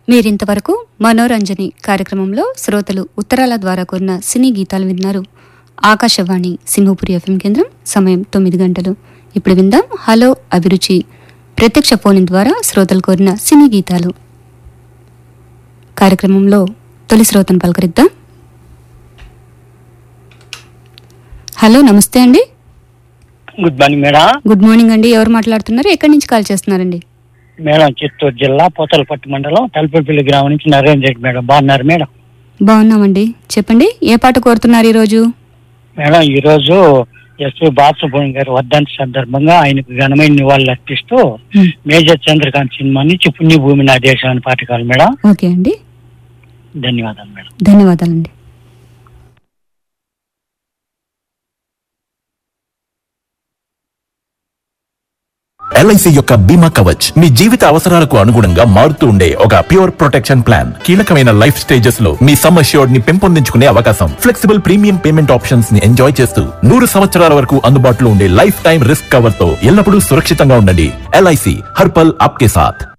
మీరింతవరకు మనోరంజని కార్యక్రమంలో శ్రోతలు ఉత్తరాల ద్వారా కోరిన సినీ గీతాలు విన్నారు ఆకాశవాణి సింహపురి ఎఫ్ఎం కేంద్రం సమయం తొమ్మిది గంటలు ఇప్పుడు విందాం హలో అభిరుచి ప్రత్యక్ష ఫోన్ ద్వారా శ్రోతలు కోరిన సినీ గీతాలు కార్యక్రమంలో తొలి శ్రోతను పలకరిద్దాం హలో నమస్తే అండి good morning madam good morning అండి ఎవరు మాట్లాడుతున్నారు ఎక్కడి నుంచి కాల్ చేస్తున్నారండి మేడం చిత్తూరు జిల్లా పోతలపట్టు మండలం తలపల్లి గ్రామం నుంచి నరేంద్ర రెడ్డి మేడం బాగున్నారు మేడం బాగున్నామండి చెప్పండి ఏ పాట కోరుతున్నారు ఈరోజు మేడం ఈ రోజు ఎస్వి బాలసుబ్రహ్మణ్యం గారి వర్ధంతి సందర్భంగా ఆయనకు ఘనమైన నివాళులు అర్పిస్తూ హ్మ్. మేజర్ చంద్రకాంత్ సినిమా నుంచి పుణ్య భూమి నా దేశం అని పాట కావాలి మేడం ఓకే అండి ధన్యవాదాలు మేడం ధన్యవాదాలండి ఎల్ఐసి యొక్క బీమా కవచ్ మీ జీవిత అవసరాలకు అనుగుణంగా మారుతూ ఉండే ఒక ప్యూర్ ప్రొటెక్షన్ ప్లాన్ కీలకమైన లైఫ్ స్టేజెస్ లో మీ సమ్ అష్యూర్డ్ ని పెంపొందించుకునే అవకాశం ఫ్లెక్సిబుల్ ప్రీమియం పేమెంట్ ఆప్షన్స్ ని ఎంజాయ్ చేస్తూ నూరు సంవత్సరాల వరకు అందుబాటులో ఉండే లైఫ్ టైం రిస్క్ కవర్ తో ఎల్లప్పుడూ సురక్షితంగా ఉండండి ఎల్ఐసి హర్పల్ ఆప్కే సాథ్